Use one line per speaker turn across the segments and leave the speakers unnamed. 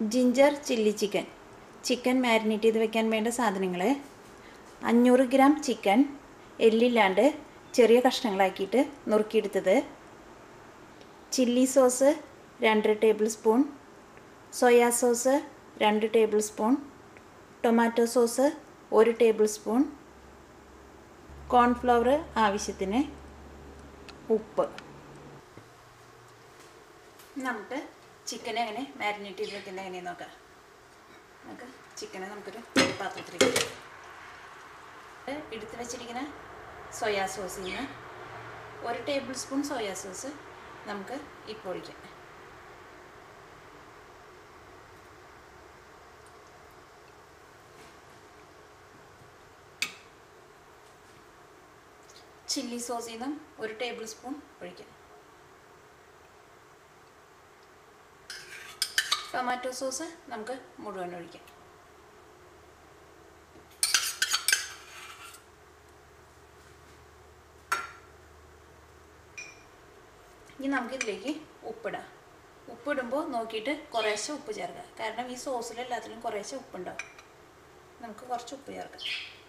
ginger chilli chicken chicken marinate ചെയ്ത് വെക്കാൻ വേണ്ട സാധനങ്ങൾ അഞ്ഞൂറ് ഗ്രാം ചിക്കൻ എല്ലില്ലാണ്ട് ചെറിയ കഷ്ണങ്ങളാക്കിയിട്ട് നുറുക്കിയെടുത്തത് ചില്ലി സോസ് രണ്ട് ടേബിൾ സ്പൂൺ സോയാ സോസ് രണ്ട് ടേബിൾ സ്പൂൺ ടൊമാറ്റോ സോസ് ഒരു ടേബിൾ സ്പൂൺ കോൺഫ്ലവർ ആവശ്യത്തിന് ഉപ്പ് നമുക്ക് ചിക്കനെ എങ്ങനെ മാരിനേറ്റ് ചെയ്ത് വെക്കുന്നത് എങ്ങനെയെന്ന് നോക്കാം നമുക്ക് ചിക്കനെ നമുക്കൊരു പാത്രത്തിലേക്ക് എടുത്ത് വെച്ചിരിക്കുന്ന സോയാ സോസിൽ നിന്ന് ഒരു ടേബിൾ സ്പൂൺ സോയാ സോസ് നമുക്ക് ഇപ്പോൾ ഒഴിക്കാം ചില്ലി സോസിൽ നിന്നും ഒരു ടേബിൾ സ്പൂൺ ഒഴിക്കാം ടൊമാറ്റോ സോസ് നമുക്ക് മുഴുവൻ ഒഴിക്കാം ഇനി നമുക്കിതിലേക്ക് ഉപ്പിടാം ഉപ്പിടുമ്പോൾ നോക്കിയിട്ട് കുറേശ്ശെ ഉപ്പ് ചേർക്കുക കാരണം ഈ സോസിൽ എല്ലാത്തിലും കുറേശ്ശെ ഉപ്പുണ്ടാവും നമുക്ക് കുറച്ച് ഉപ്പ് ചേർക്കാം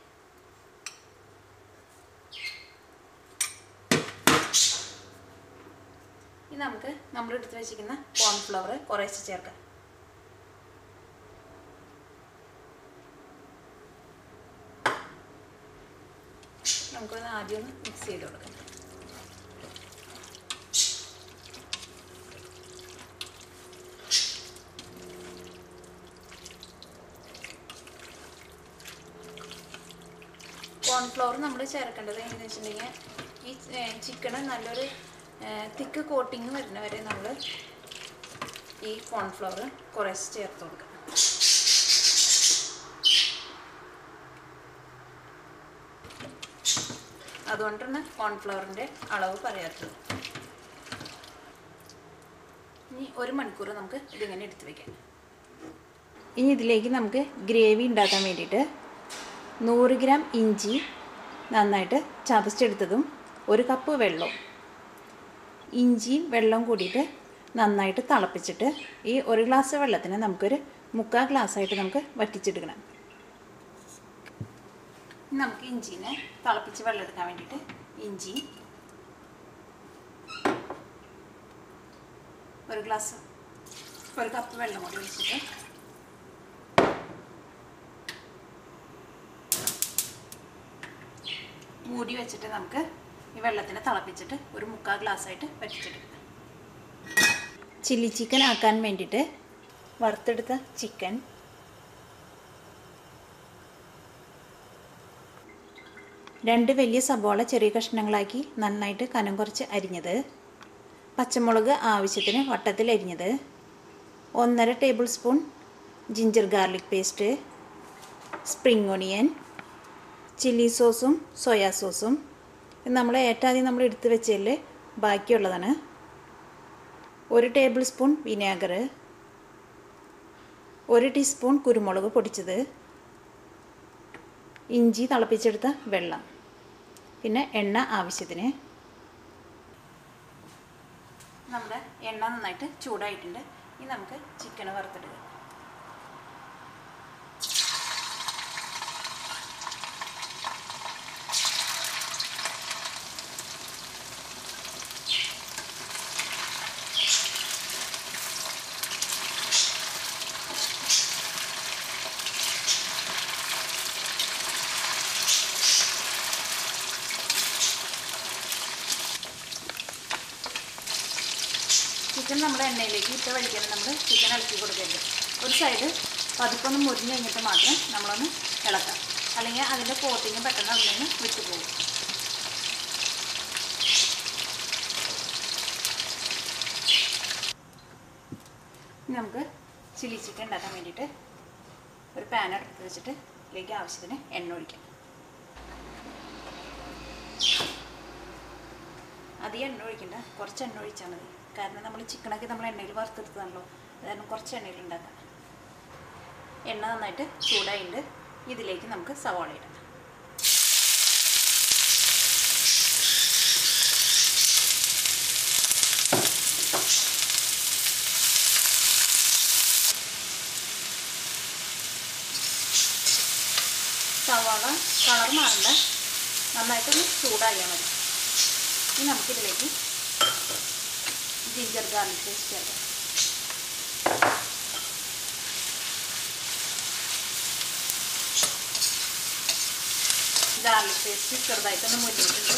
ഇനി നമുക്ക് നമ്മൾ എടുത്ത് വെച്ചിരിക്കുന്ന കോൺഫ്ലവർ കുറേശ്ശെ ചേർക്കാം നമുക്കൊന്ന് ആദ്യം ഒന്ന് മിക്സ് ചെയ്ത് കൊടുക്കാം കോൺഫ്ലവർ നമ്മൾ ചേർക്കേണ്ടത് എങ്ങനെയാണെന്ന് വെച്ചിട്ടുണ്ടെങ്കിൽ ഈ ചിക്കന് നല്ലൊരു തിക്ക് കോട്ടിങ് വരുന്ന വരെ നമ്മൾ ഈ കോൺഫ്ലവർ കുറേശ്ശെ ചേർത്ത് കൊടുക്കുക അതുകൊണ്ടാണ് കോൺഫ്ലവറിൻ്റെ അളവ് പറയാത്തത് ഇനി ഒരു മണിക്കൂർ നമുക്ക് ഇതിങ്ങനെ എടുത്ത് വയ്ക്കാം ഇനി ഇതിലേക്ക് നമുക്ക് ഗ്രേവി ഉണ്ടാക്കാൻ വേണ്ടിയിട്ട് നൂറ് ഗ്രാം ഇഞ്ചി നന്നായിട്ട് ചതച്ചെടുത്തതും ഒരു കപ്പ് വെള്ളവും ഇഞ്ചിയും വെള്ളവും കൂടിയിട്ട് നന്നായിട്ട് തിളപ്പിച്ചിട്ട് ഈ ഒരു ഗ്ലാസ് വെള്ളത്തിന് നമുക്കൊരു മുക്കാൽ ഗ്ലാസ്സായിട്ട് നമുക്ക് വറ്റിച്ചെടുക്കണം നമുക്ക് ഇഞ്ചിനെ തിളപ്പിച്ച് വെള്ളം എടുക്കാൻ വേണ്ടിയിട്ട് ഇഞ്ചി ഒരു ഗ്ലാസ് ഒരു കപ്പ് വെള്ളം കൂടി ഒഴിച്ചിട്ട് മൂടി വെച്ചിട്ട് നമുക്ക് ഈ വെള്ളത്തിനെ തിളപ്പിച്ചിട്ട് ഒരു മുക്കാൽ ഗ്ലാസ്സായിട്ട് വറ്റിച്ചെടുക്കാം ചില്ലി ചിക്കൻ ആക്കാൻ വേണ്ടിയിട്ട് വറുത്തെടുത്ത ചിക്കൻ രണ്ട് വലിയ സബോള ചെറിയ കഷ്ണങ്ങളാക്കി നന്നായിട്ട് കനം കുറച്ച് അരിഞ്ഞത് പച്ചമുളക് ആവശ്യത്തിന് വട്ടത്തിൽ അരിഞ്ഞത് ഒന്നര tablespoon ginger garlic paste spring onion chilli സോസും സോയാ സോസും നമ്മൾ ഏറ്റാദ്യം നമ്മൾ എടുത്ത് വെച്ചതിൽ ബാക്കിയുള്ളതാണ് ഒരു ടേബിൾ സ്പൂൺ വിനാഗർ ഒരു ടീസ്പൂൺ കുരുമുളക് പൊടിച്ചത് ഇഞ്ചി തിളപ്പിച്ചെടുത്ത വെള്ളം പിന്നെ എണ്ണ ആവശ്യത്തിന് നമ്മുടെ എണ്ണ നന്നായിട്ട് ചൂടായിട്ടുണ്ട് ഇനി നമുക്ക് ചിക്കൻ വറുത്തെടുക്കുക ചിക്കൻ നമ്മുടെ എണ്ണയിലേക്ക് ഇട്ട് വലിക്കണം നമ്മൾ ചിക്കൻ ഇളക്കി കൊടുക്കരുത് ഒരു സൈഡ് പതുക്കൊന്ന് മുരിഞ്ഞ് കഴിഞ്ഞിട്ട് മാത്രം നമ്മളൊന്ന് ഇളക്കാം അല്ലെങ്കിൽ അതിൻ്റെ കോട്ടിങ് പെട്ടെന്ന് അതിൽ നിന്ന് വിട്ടുപോകും ഇനി നമുക്ക് ചില്ലി ചിക്കൻ ഉണ്ടാക്കാൻ വേണ്ടിയിട്ട് ഒരു പാൻ എടുത്ത് വെച്ചിട്ട് ഇതിലേക്ക് ആവശ്യത്തിന് എണ്ണ ഒഴിക്കാം അധികം എണ്ണ ഒഴിക്കണ്ട കുറച്ച് എണ്ണ ഒഴിച്ചാൽ മതി കാരണം നമ്മൾ ചിക്കനൊക്കെ നമ്മൾ എണ്ണയിൽ വറുത്തെടുത്തതാണല്ലോ അത് കാരണം കുറച്ച് എണ്ണയിൽ ഉണ്ടാക്കാം എണ്ണ നന്നായിട്ട് ചൂടായിട്ടുണ്ട് ഇതിലേക്ക് നമുക്ക് സവാള ഇടാം സവാള കളർ മാറണ്ട നന്നായിട്ടൊന്ന് ചൂടായാൽ മതി ഇനി നമുക്കിതിലേക്ക് ജിഞ്ചർ ഗാർലിക് പേസ്റ്റ് ചേർക്കാം ഗാർലിക് പേസ്റ്റ് ചെറുതായിട്ടൊന്ന് മുരിഞ്ഞിട്ടുണ്ട്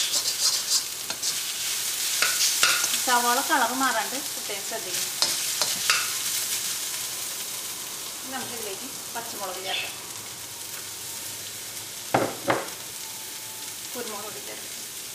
സവാള കളർ മാറാണ്ട് പ്രത്യേകം ശ്രദ്ധിക്കണം ഇനി നമുക്കിതിലേക്ക് പച്ചമുളക് ചേർക്കാം കുരുമുളക് പൊടി ചേർക്കാം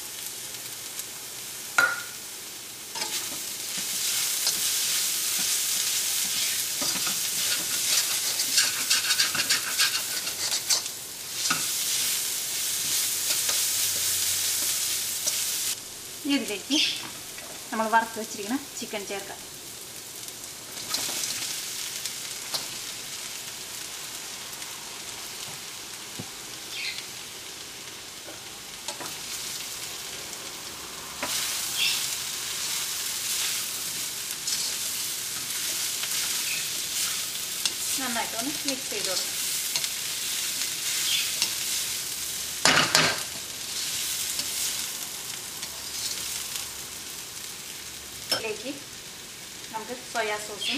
ഇനി ഇതിലേക്ക് നമ്മൾ വറുത്ത് വെച്ചിരിക്കുന്ന ചിക്കൻ ചേർക്കാം നന്നായിട്ടൊന്ന് മിക്സ് ചെയ്ത് കൊടുക്കാം ഇതിലേക്ക് നമുക്ക് സോയാ സോസും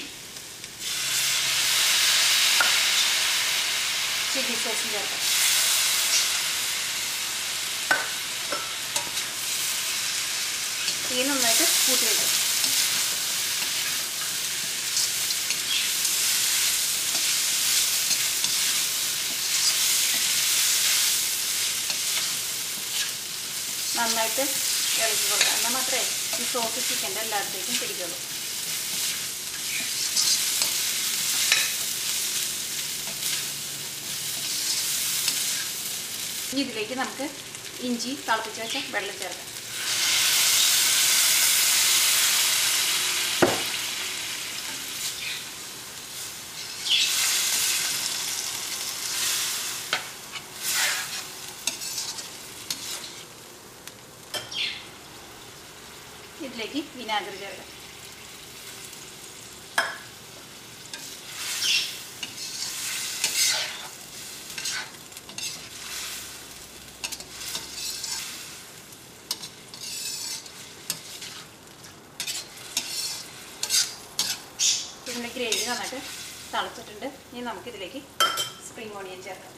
ചില്ലി സോസും ചേർക്കാം തീ നന്നായിട്ട് കൂട്ടി വയ്ക്കും നന്നായിട്ട് ഇളക്കി കൊടുക്കാം എന്നാൽ മാത്രമേ ഈ സോസ് ചിക്കൻ്റെ എല്ലായിടത്തേക്കും പിടിക്കുള്ളൂ ഇനി ഇതിലേക്ക് നമുക്ക് ഇഞ്ചി തിളപ്പിച്ച് വെച്ച വെള്ളം ചേർക്കാം ഇതിലേക്ക് വിനാഗിരി ചേർക്കാം ഇതിൻ്റെ ഗ്രേവി നന്നായിട്ട് തിളച്ചിട്ടുണ്ട് ഇനി നമുക്കിതിലേക്ക് സ്പ്രിംഗ് ഓണിയൻ ചേർക്കാം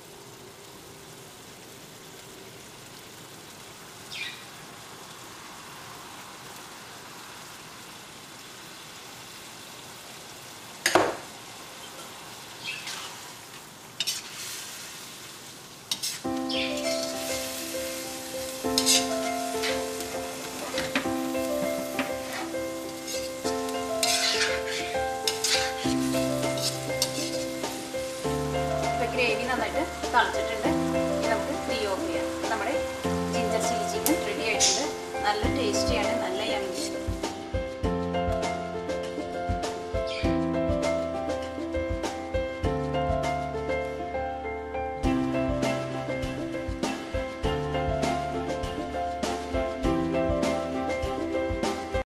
ഇപ്പം ഗ്രേവി നന്നായിട്ട് തളിച്ചിട്ടുണ്ട് ഇനി നമുക്ക് തീ ഓഫ് ചെയ്യാം നമ്മുടെ ജിഞ്ചർ ചില്ലി ചിക്കൻ റെഡി ആയിട്ടുണ്ട് നല്ല ടേസ്റ്റിയാണ്